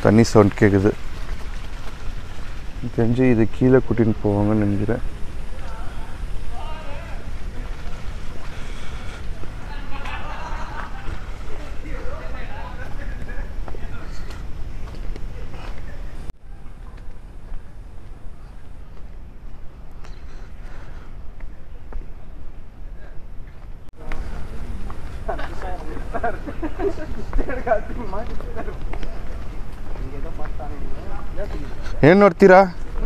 தண்ணி சவுண்ட் கேட்குது எனக்கு தெரிஞ்சு இது கீழே கூட்டின்னு போவாங்கன்னு நினைக்கிறேன் ಏನು ನೋಡ್ತೀರಾ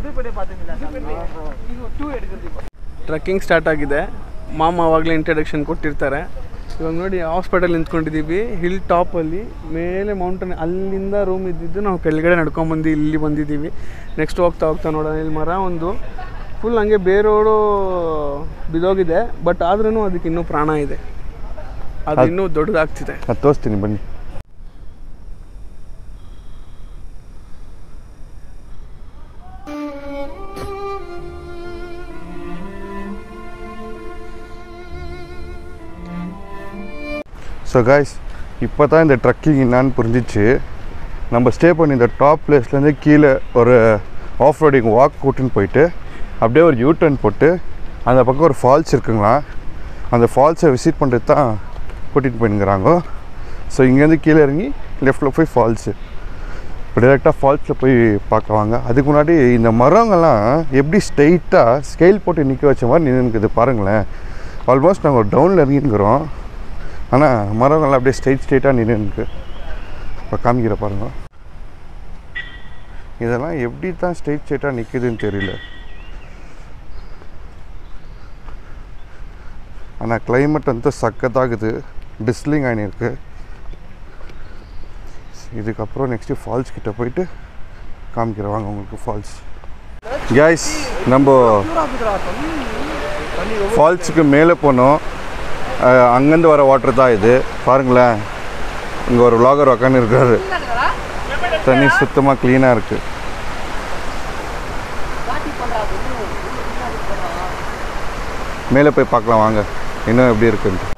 ಟ್ರಕ್ಕಿಂಗ್ ಸ್ಟಾರ್ಟ್ ಆಗಿದೆ ಮಾಮ ಆವಾಗಲೇ ಇಂಟ್ರಡಕ್ಷನ್ ಕೊಟ್ಟಿರ್ತಾರೆ ಇವಾಗ ನೋಡಿ ಹಾಸ್ಪಿಟಲ್ ನಿಂತ್ಕೊಂಡಿದ್ದೀವಿ ಹಿಲ್ ಟಾಪಲ್ಲಿ ಮೇಲೆ ಮೌಂಟೇನ್ ಅಲ್ಲಿಂದ ರೂಮ್ ಇದ್ದಿದ್ದು ನಾವು ಕೆಳಗಡೆ ನಡ್ಕೊಂಬಂದು ಇಲ್ಲಿ ಬಂದಿದ್ದೀವಿ ನೆಕ್ಸ್ಟ್ ಹೋಗ್ತಾ ಹೋಗ್ತಾ ನೋಡೋಣ ಇಲ್ಲಿ ಮರ ಒಂದು ಫುಲ್ ಹಂಗೆ ಬೇರೋಡು ಬಿದೋಗಿದೆ ಬಟ್ ಆದ್ರೂ ಅದಕ್ಕೆ ಇನ್ನೂ ಪ್ರಾಣ ಇದೆ ಅದು ಇನ್ನೂ ದೊಡ್ಡದಾಗ್ತಿದೆ ನಾನು ತೋರಿಸ್ತೀನಿ ಬನ್ನಿ ஸோ காய்ஸ் இப்போ தான் இந்த ட்ரக்கிங் என்னான்னு புரிஞ்சிச்சு நம்ம ஸ்டே பண்ணி இந்த டாப் பிளேஸ்லேருந்து கீழே ஒரு ஆஃப் ரோடிங் வாக் கூட்டின்னு போயிட்டு அப்படியே ஒரு யூ டர்ன் போட்டு அந்த பக்கம் ஒரு ஃபால்ஸ் இருக்குங்களா அந்த ஃபால்ஸை விசிட் பண்ணுறது தான் கூட்டிகிட்டு போயினுங்கிறாங்க ஸோ இங்கேருந்து கீழே இறங்கி லெஃப்ட்டில் போய் ஃபால்ஸு இப்போ டேரெக்டாக ஃபால்ஸில் போய் பார்க்க வாங்க அதுக்கு முன்னாடி இந்த மரங்கள்லாம் எப்படி ஸ்ட்ரெயிட்டாக ஸ்கேல் போட்டு நிற்க வச்ச மாதிரி நின்றுக்குது பாருங்களேன் ஆல்மோஸ்ட் நாங்கள் ஒரு டவுனில் இறங்கிருக்கிறோம் ஆனால் மரங்கள்லாம் அப்படியே ஸ்ட்ரெயிட் ஸ்ட்ரெயிட்டாக நின்றுருக்கு இப்போ காமிக்கிற பாருங்க இதெல்லாம் எப்படி தான் ஸ்ட்ரெயிட் ஸ்ட்ரெயிட்டாக நிற்குதுன்னு தெரியல ஆனால் climate வந்து சக்கத்தாகுது டிஸ்லிங் ஆகினிருக்கு இதுக்கப்புறம் நெக்ஸ்ட்டு ஃபால்ஸ் கிட்ட போயிட்டு காமிக்கிறேன் வாங்க உங்களுக்கு ஃபால்ஸ் கேஸ் நம்ம ஃபால்ஸுக்கு மேலே போனோம் அஹ், அங்கேருந்து வர வாட்டர் தான் இது பாருங்களேன் இங்கே ஒரு vlogger உக்காந்து இருக்காரு தண்ணி சுத்தமாக க்ளீனாக இருக்குது மேலே போய் பார்க்கலாம் வாங்க இன்னும் எப்படி இருக்குன்ட்டு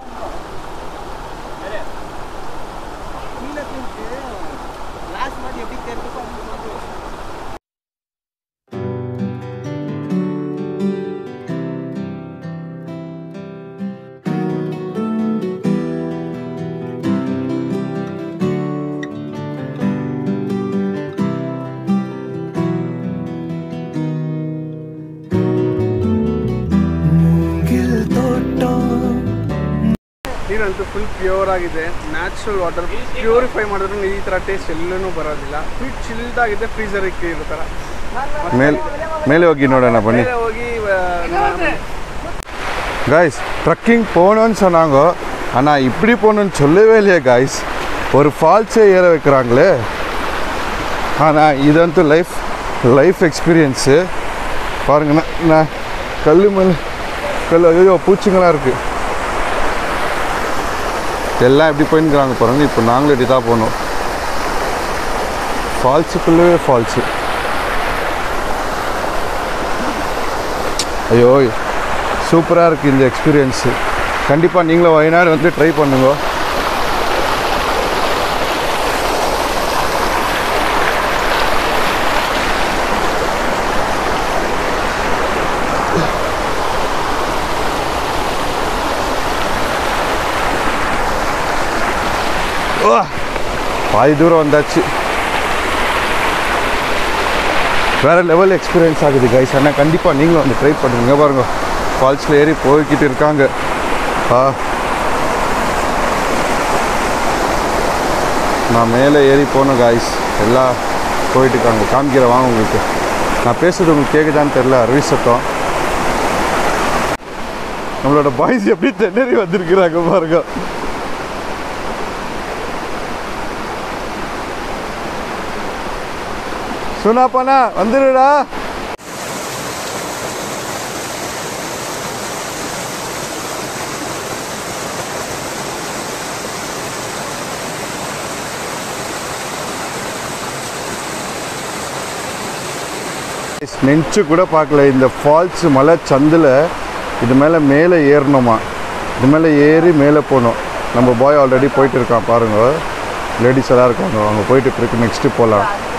ನೀರಂತೂ ಫುಲ್ ಪ್ಯೂರ್ ಆಗಿದೆ ನ್ಯಾಚುರಲ್ ವಾಟರ್ ಪ್ಯೂರಿಫೈ ಮಾಡಿದ್ರು ಈ ಥರ ಟೇಸ್ಟ್ ಎಲ್ಲೂ ಬರೋದಿಲ್ಲ ಫುಲ್ ಚಿಲ್ಡ್ ಆಗಿದೆ ಫ್ರೀಸರ್ ಇರೋ ಥರ மேல் மேலே ಹೋಗಿ ನೋಡೋಣ ಬನ್ನಿ ಮೇಲೆ ಹೋಗಿ ಆ, காய்ஸ் ட்ரக்கிங் போகணுன்னு சொன்னாங்க ஆனால் இப்படி போகணுன்னு சொல்லவே இல்லையே காய்ஸ் ஒரு ஃபால்ஸே ஏற வைக்கிறாங்களே ஆனால் இது வந்து லைஃப் லைஃப் எக்ஸ்பீரியன்ஸு பாருங்கண்ணா நான் கல் மேலே கல் ஐயோ பூச்சிங்களாம் இருக்குது எல்லாம் எப்படி போயின்னுக்குறாங்க பாருங்க இப்போ நாங்களும் இப்படி தான் போகணும் ஃபால்ஸுக்குள்ளவே ஃபால்ஸு ஐயோ சூப்பராக இருக்குது இந்த எக்ஸ்பீரியன்ஸு கண்டிப்பாக நீங்களும் வயநாடு வந்து ட்ரை பண்ணுங்க வா, பாதி தூரம் வந்தாச்சு வேறு லெவல் எக்ஸ்பீரியன்ஸ் ஆகுது கைஸ் ஆனால் கண்டிப்பாக நீங்களும் வந்து ட்ரை பண்ணுங்க பாருங்க ஃபால்ஸில் ஏறி போய்கிட்டு இருக்காங்க ஆ நான் மேலே ஏறி போனேன் காய்ஸ் எல்லாம் போயிட்டு இருக்காங்க காமிக்கிற வாங்க உங்களுக்கு நான் பேசுறது உங்களுக்கு கேட்குதான்னு தெரில அருவி சத்தம் நம்மளோட பாய்ஸ் எப்படி திணறி வந்திருக்கிறாங்க பாருங்க சுனாப்பானா வந்துடுடா நெஞ்சு கூட பார்க்கல இந்த ஃபால்ஸ் மலை சந்தில் இது மேலே மேலே ஏறணுமா இது மேலே ஏறி மேலே போகணும் நம்ம பாய் ஆல்ரெடி போயிட்டு இருக்கான் பாருங்க லேடிஸ் எல்லாம் இருக்காங்க அவங்க போயிட்டு இருக்கு நெக்ஸ்ட்டு போகலாம்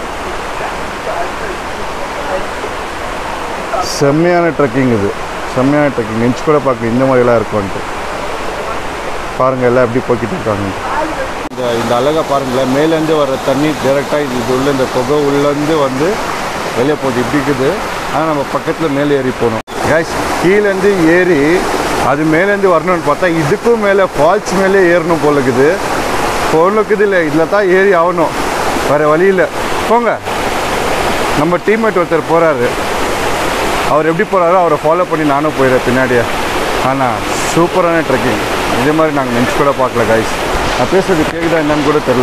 செம்மையான ட்ரெக்கிங் இது செம்மையான ட்ரெக்கிங் நெஞ்சு கூட பார்க்க இந்த மாதிரிலாம் இருக்கும்ன்ட்டு பாருங்கள் எல்லாம் எப்படி போய்கிட்டு இருக்காங்க இந்த இந்த அழகை பாருங்களேன் மேலேருந்து வர தண்ணி டேரெக்டாக இது இது உள்ள இந்த புகை உள்ளேருந்து வந்து வெளியே போகுது இப்படி இருக்குது ஆனால் நம்ம பக்கத்தில் மேலே ஏறி போகணும் கேஸ் கீழேருந்து ஏறி அது மேலேருந்து வரணும்னு பார்த்தா இதுக்கும் மேலே ஃபால்ஸ் மேலே ஏறணும் போல இருக்குது பொண்ணுக்குது இல்லை இதில் தான் ஏறி ஆகணும் வேறு வழி இல்லை போங்க நம்ம டீம்மேட் ஒருத்தர் போகிறாரு அவர் எப்படி போகிறாரோ அவரை ஃபாலோ பண்ணி நானும் போயிடுறேன் பின்னாடியே ஆனால் சூப்பரான ட்ரெக்கிங் இதே மாதிரி நாங்கள் நினச்சி கூட பார்க்கல கைஸ் நான் பேசுறது கேட்குதா என்னன்னு கூட தெரில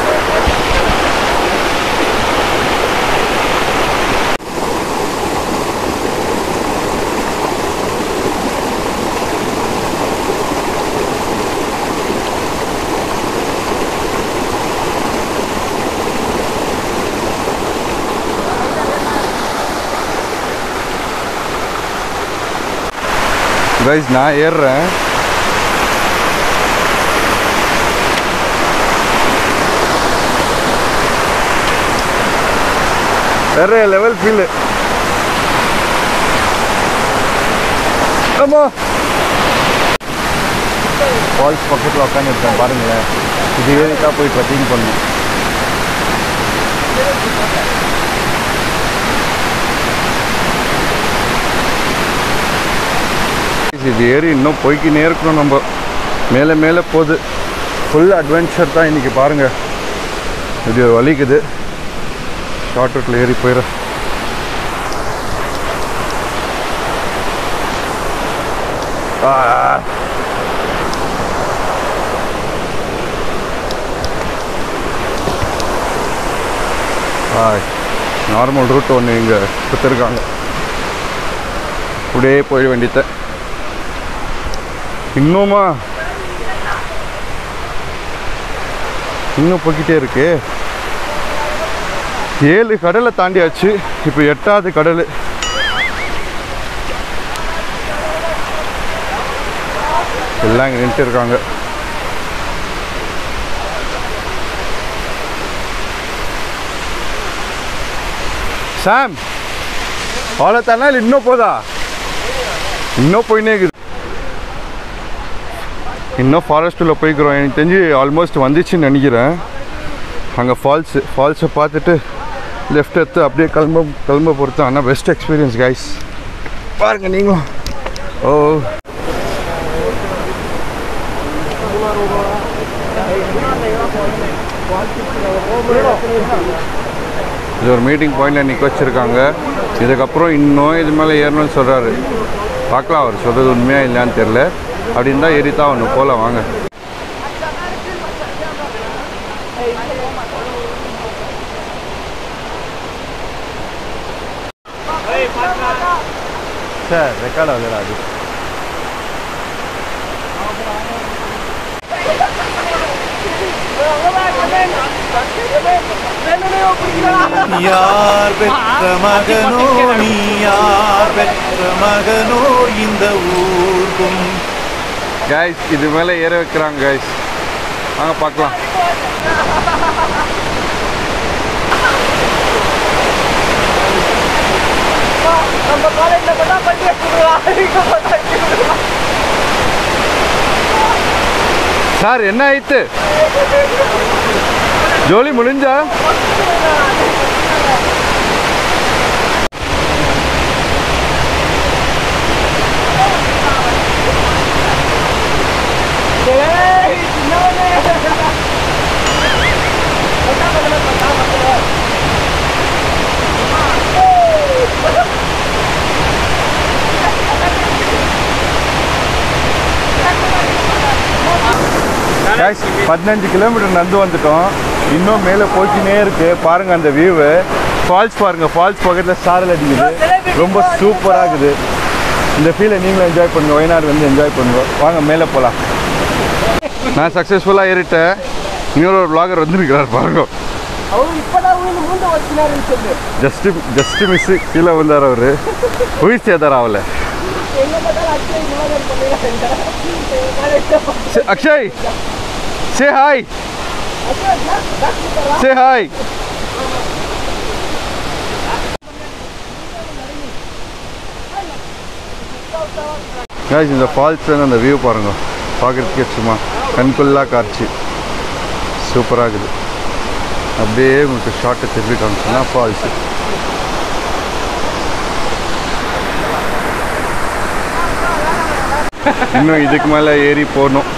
கைஸ் நான் ஏறுறேன் வேற லெவல் ஃபீல் ஆமா ஃபால்ஸ் பக்கத்தில் உட்காந்துருக்கேன் பாருங்களேன் இது ஏறிக்கா போய் ட்ரெக்கிங் பண்ணணும் இது ஏறி இன்னும் போய்க்கினே இருக்கணும் நம்ம மேலே மேலே போகுது ஃபுல் அட்வென்ச்சர் தான் இன்றைக்கி பாருங்கள் இது வலிக்குது ஷார்ட் ரூட்டில் ஏறி போயிடும் நார்மல் ரூட் ஒன்று இங்கே கொடுத்துருக்காங்க அப்படியே போயிட வேண்டியத இன்னுமா இன்னும் போய்கிட்டே இருக்கு ஏழு கடலை தாண்டியாச்சு இப்போ எட்டாவது கடல் எல்லாம் இங்கே நின்றுட்டு இருக்காங்க சாம் அவ்வளோத்தானா இல்லை இன்னும் போதா இன்னும் போயினே இருக்குது இன்னும் ஃபாரஸ்ட்டில் போய்க்கிறோம் எனக்கு தெரிஞ்சு ஆல்மோஸ்ட் வந்துச்சுன்னு நினைக்கிறேன் அங்கே ஃபால்ஸு ஃபால்ஸை பார்த்துட்டு லெஃப்ட் எடுத்து அப்படியே கிளம்ப கிளம்ப பொறுத்து ஆனால் பெஸ்ட் எக்ஸ்பீரியன்ஸ் கைஸ் பாருங்கள் நீங்களும் ஓ இது ஒரு மீட்டிங் பாயிண்டில் நிற்க வச்சுருக்காங்க இதுக்கப்புறம் இன்னும் இது மேலே ஏறணும்னு சொல்கிறாரு பார்க்கலாம் அவர் சொல்கிறது உண்மையாக இல்லையான்னு தெரில அப்படின்னு தான் ஏறி தான் ஒன்று போகலாம் வாங்க சார் ரெக்கார்ட் ஆகுதுடா அது யார் பெற்ற மகனோ நீ யார் பெற்ற மகனோ இந்த ஊர்க்கும் கைஸ் இது மேலே ஏற வைக்கிறாங்க கைஸ் வாங்க பார்க்கலாம் சார் என்ன ஆயிட்டு ஜோலி முடிஞ்சா கைஸ் பதினஞ்சு கிலோமீட்டர் நடந்து வந்துட்டோம் இன்னும் மேலே போய்க்கினே இருக்கு பாருங்க அந்த வியூவு ஃபால்ஸ் பாருங்க ஃபால்ஸ் பக்கத்தில் சாரல் அடிக்குது ரொம்ப சூப்பராக இருக்குது இந்த ஃபீலை நீங்களும் என்ஜாய் பண்ணுங்க வயநாடு வந்து என்ஜாய் பண்ணுங்க வாங்க மேலே போகலாம் நான் சக்ஸஸ்ஃபுல்லாக ஏறிட்டேன் இன்னொரு ஒரு vlogger வந்துருக்கிறார் பாருங்க ஜஸ்ட் ஜஸ்ட் மிஸ் கீழே வந்தார் அவர் உயிர் சேதார் ஆகல Akshay say hi say hi guys இந்த ஃபால்ஸ்லேருந்து அந்த வியூ பாருங்க பார்க்குறதுக்கே சும்மா கண்குள்ளா காட்சி சூப்பராக இருக்குது அப்படியே உங்களுக்கு ஷார்ட்டை திருப்பி காமிச்சோன்னா ஃபால்ஸு இன்னும் இதுக்கு மேலே ஏறி போகணும்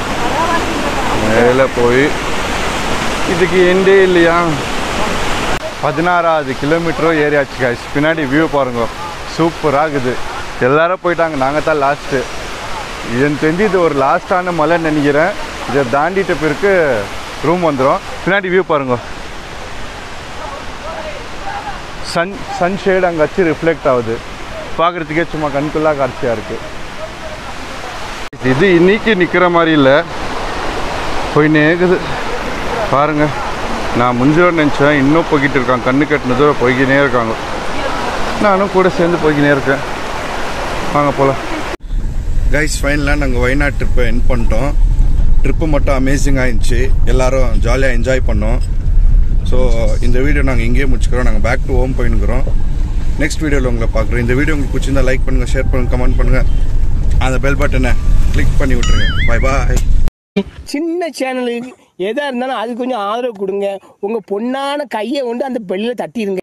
மேலே போய் இதுக்கு எண்டே இல்லையா பதினாறாவது கிலோமீட்டரும் ஏறியாச்சு guys பின்னாடி வியூ பாருங்க சூப்பராக இருக்குது எல்லாரும் போயிட்டாங்க நாங்கள் தான் லாஸ்ட்டு எனக்கு தெரிஞ்சு இது ஒரு லாஸ்ட்டான மலைன்னு நினைக்கிறேன் இதை தாண்டிட்ட பிறகு ரூம் வந்துடும் பின்னாடி வியூ பாருங்க சன் சன் ஷேடு அங்கே வச்சு ரிஃப்ளெக்ட் ஆகுது பார்க்குறதுக்கே சும்மா கண்குள்ளா காட்சியாக இருக்குது இது இன்னைக்கு நிற்கிற மாதிரி இல்லை போயின்னே இருக்குது பாருங்க நான் முஞ்சிரோன்னு நினச்சேன் இன்னும் போய்கிட்டு இருக்காங்க கண்ணு கட்டின தூரம் போய்க்கினே இருக்காங்க நானும் கூட சேர்ந்து போய்க்கினே இருக்கேன் வாங்க போகலாம் கைஸ் ஃபைனலாக நாங்கள் வயநாடு ட்ரிப்பை என் பண்ணிட்டோம் ட்ரிப்பு மட்டும் அமேசிங்காக இருந்துச்சு எல்லாரும் ஜாலியாக என்ஜாய் பண்ணோம் ஸோ இந்த வீடியோ நாங்கள் இங்கேயே முடிச்சுக்கிறோம் நாங்கள் பேக் டு ஹோம் போயின்னுக்குறோம் நெக்ஸ்ட் வீடியோவில் உங்களை பார்க்குறோம் இந்த வீடியோ உங்களுக்கு பிடிச்சிருந்தா லைக் பண்ணுங்கள் ஷேர் பண்ணுங்கள் கமெண்ட் பண்ணுங்கள் அந்த பெல் பட்டனை கிளிக் பண்ணி விட்ருங்க பை பாய் சின்ன சேனலுக்கு எதாக இருந்தாலும் அது கொஞ்சம் ஆதரவு கொடுங்க உங்கள் பொண்ணான கையை கொண்டு அந்த பெல்லில் தட்டிடுங்க